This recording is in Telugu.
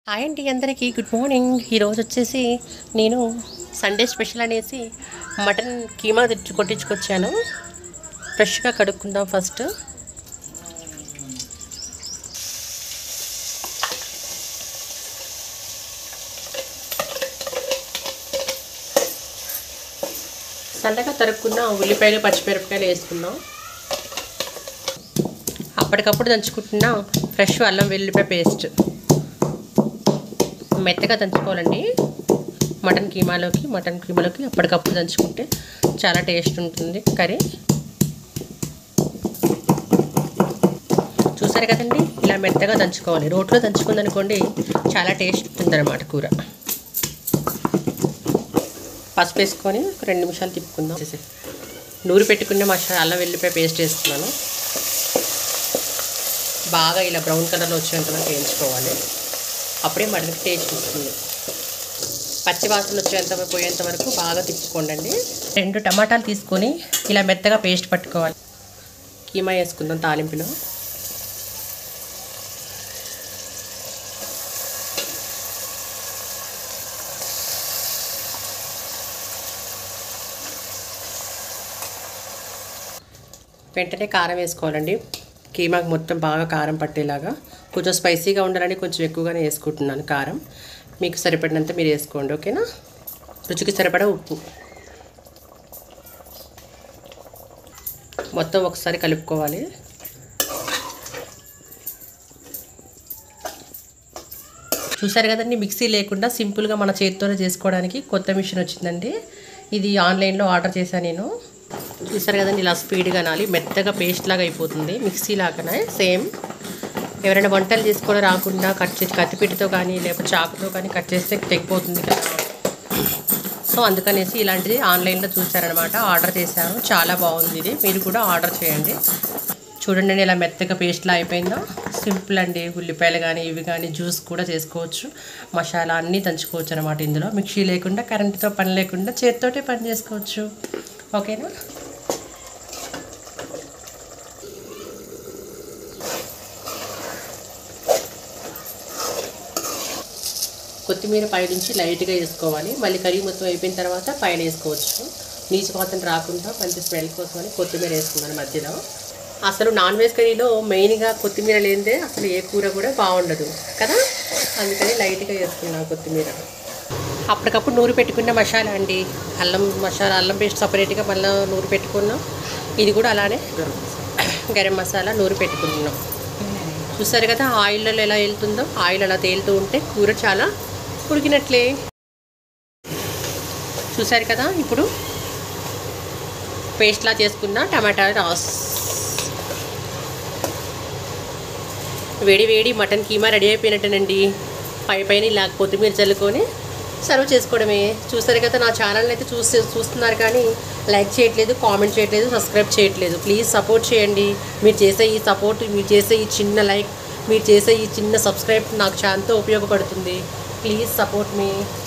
హాయ్ అండి అందరికీ గుడ్ మార్నింగ్ ఈరోజు వచ్చేసి నేను సండే స్పెషల్ అనేసి మటన్ కీమా తెచ్చి కొట్టించుకొచ్చాను ఫ్రెష్గా కడుక్కుందాం ఫస్ట్ సన్నగా తరుక్కున్న ఉల్లిపాయలు పచ్చిమిరపకాయలు వేసుకుందాం అప్పటికప్పుడు దంచుకుంటున్న ఫ్రెష్ అల్లం వెల్లిపాయ పేస్ట్ మెత్తగా దంచుకోవాలండి మటన్ కీమాలోకి మటన్ కీమాలోకి అప్పటికప్పుడు దంచుకుంటే చాలా టేస్ట్ ఉంటుంది కర్రీ చూసారు కదండి ఇలా మెత్తగా దంచుకోవాలి రోట్లో దంచుకుందనుకోండి చాలా టేస్ట్ ఉంటుంది అనమాట కూర పసుపు వేసుకొని ఒక రెండు నిమిషాలు తిప్పుకుందాం నూరు పెట్టుకున్న మసాలా అల్లం వెల్లిపాయ పేస్ట్ వేస్తున్నాను బాగా ఇలా బ్రౌన్ కలర్లో వచ్చేంత వరకు వేయించుకోవాలి అప్పుడే మటన్కి టేస్ట్ వస్తుంది పచ్చి వాసన వచ్చేంత పోయేంత వరకు బాగా తిప్పుకోండి రెండు టమాటాలు తీసుకొని ఇలా మెత్తగా పేస్ట్ పట్టుకోవాలి కీమా వేసుకుందాం తాలింపులో వెంటనే కారం వేసుకోవాలండి కీమాకు మొత్తం బాగా కారం పట్టేలాగా కొంచెం స్పైసీగా ఉండాలని కొంచెం ఎక్కువగానే వేసుకుంటున్నాను కారం మీకు సరిపడినంత మీరు వేసుకోండి ఓకేనా రుచికి సరిపడా ఉప్పు మొత్తం ఒకసారి కలుపుకోవాలి చూసారు కదండి మిక్సీ లేకుండా సింపుల్గా మన చేతితోనే చేసుకోవడానికి కొత్త మిషన్ వచ్చిందండి ఇది ఆన్లైన్లో ఆర్డర్ చేశాను నేను చూసారు కదండి ఇలా స్పీడ్గా నాలి మెత్తగా పేస్ట్ లాగా అయిపోతుంది మిక్సీ లాగానే సేమ్ ఎవరైనా వంటలు చేసుకోవడం రాకుండా కట్ చేసి కత్తిపీటతో కానీ లేకపోతే చాకుతో కానీ కట్ చేస్తే తెగిపోతుంది కదా సో అందుకనేసి ఇలాంటిది ఆన్లైన్లో చూసారనమాట ఆర్డర్ చేశాను చాలా బాగుంది ఇది మీరు కూడా ఆర్డర్ చేయండి చూడండి ఇలా మెత్తగా పేస్ట్లా అయిపోయిందో సింపుల్ అండి ఉల్లిపాయలు కానీ ఇవి కానీ జ్యూస్ కూడా చేసుకోవచ్చు మసాలా అన్నీ దంచుకోవచ్చు అనమాట ఇందులో మిక్సీ లేకుండా కరెంటుతో పని లేకుండా చేతితోటే పని చేసుకోవచ్చు ఓకేనా కొత్తిమీర పైనుంచి లైట్గా వేసుకోవాలి మళ్ళీ కర్రీ మొత్తం అయిపోయిన తర్వాత పైన వేసుకోవచ్చు నీచు వాసన రాకుండా మంచి స్మెల్ కోసమని కొత్తిమీర వేసుకున్నాను మధ్యలో అసలు నాన్ వెజ్ కర్రీలో మెయిన్గా కొత్తిమీర లేనిదే అసలు ఏ కూర కూడా బాగుండదు కదా అందుకని లైట్గా వేసుకున్నాను కొత్తిమీర అప్పటికప్పుడు నూరు పెట్టుకున్న మసాలా అండి అల్లం మసాలా అల్లం పేస్ట్ సపరేట్గా మళ్ళీ నూరు పెట్టుకున్నాం ఇది కూడా అలానే గరం మసాలా నూరు పెట్టుకుంటున్నాం చూసారు కదా ఆయిల్లో ఎలా వెళ్తుందో ఆయిల్ అలా తేలుతూ ఉంటే కూర చాలా ఉడికినట్లే చూసారు కదా ఇప్పుడు పేస్ట్లా చేసుకున్న టమాటా రాస్ వేడి వేడి మటన్ కీమా రెడీ అయిపోయినట్టేనండి పై పైన ఇలా కొత్తిమీర చల్లుకొని సర్వ్ చేసుకోవడమే చూసారు కదా నా ఛానల్ని అయితే చూసి చూస్తున్నారు కానీ లైక్ చేయట్లేదు కామెంట్ చేయట్లేదు సబ్స్క్రైబ్ చేయట్లేదు ప్లీజ్ సపోర్ట్ చేయండి మీరు చేసే ఈ సపోర్ట్ మీరు చేసే ఈ చిన్న లైక్ మీరు చేసే ఈ చిన్న సబ్స్క్రైబ్ నాకు చాలా ఉపయోగపడుతుంది ప్లీజ్ సపోర్ట్ మీ